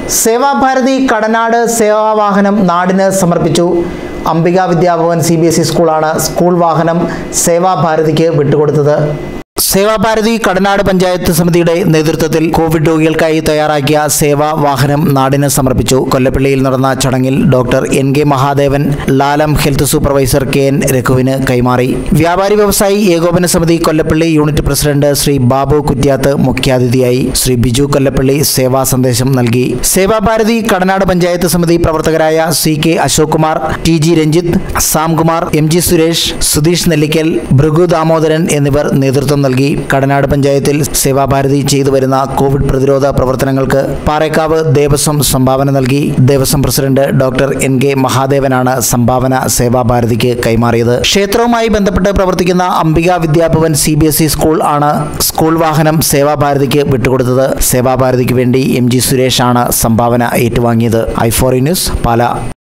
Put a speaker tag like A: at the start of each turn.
A: സേവാഭാരതി കടനാട് സേവാവാഹനം നാടിന് സമർപ്പിച്ചു Ambika Vidyabhavan C B S E സ്കൂളാണ് സ്കൂൾ വാഹനം സേവാഭാരതിക്ക് വിട്ടുകൊടുത്തത് സേവാഭാരതി കടനാട് പഞ്ചായത്ത് സമിതിയുടെ നേതൃത്വത്തിൽ കോവിഡ് രോഗികൾക്കായി തയ്യാറാക്കിയ സേവാ വാഹനം നാടിന് സമർപ്പിച്ചു കൊല്ലപ്പള്ളിയിൽ നടന്ന ചടങ്ങിൽ doctor N K Mahadevan Lalam health supervisor K N രഘുവിന് കൈമാറി വ്യാപാരി വ്യവസായി ഏകോപന സമിതി കൊല്ലപ്പള്ളി യൂണിറ്റ് പ്രസിഡന്റ് ശ്രീ ബാബു കുറ്റ്യാത്ത് മുഖ്യാതിഥിയായി ശ്രീ ബിജു കൊല്ലപ്പള്ളി സേവാ സന്ദേശം നൽകി സേവാഭാരതി കടനാട് പഞ്ചായത്ത് സമിതി പ്രവർത്തകരായ C K Ashok Kumar T G Ranjith Samkumar M G Suresh Sudheesh Nellikkal Bhrigu Damodaran എന്നിവർ നേതൃത്വം നൽകി കടനാട് പഞ്ചായത്തിൽ സേവാഭാരതി ചെയ്തു വരുന്ന കോവിഡ് പ്രതിരോധ പ്രവർത്തനങ്ങൾക്ക് പാറേക്കാവ് ദേവസ്വം സംഭാവന നൽകി Devaswom president doctor N K മഹാദേവനാണ് സംഭാവന സേവാഭാരതിക്ക് കൈമാറിയത് ക്ഷേത്രവുമായി ബന്ധപ്പെട്ട് പ്രവർത്തിക്കുന്ന Ambika Vidyabhavan C B S E school ആണ് സ്കൂൾ വാഹനം സേവാഭാരതിക്ക് വിട്ടുകൊടുത്തത് സേവാഭാരതിക്ക് വേണ്ടി എം ജി സുരേഷ് ആണ് സംഭാവന ഏറ്റുവാങ്ങിയത് ഐ ഫോറി ന്യൂസ് പാല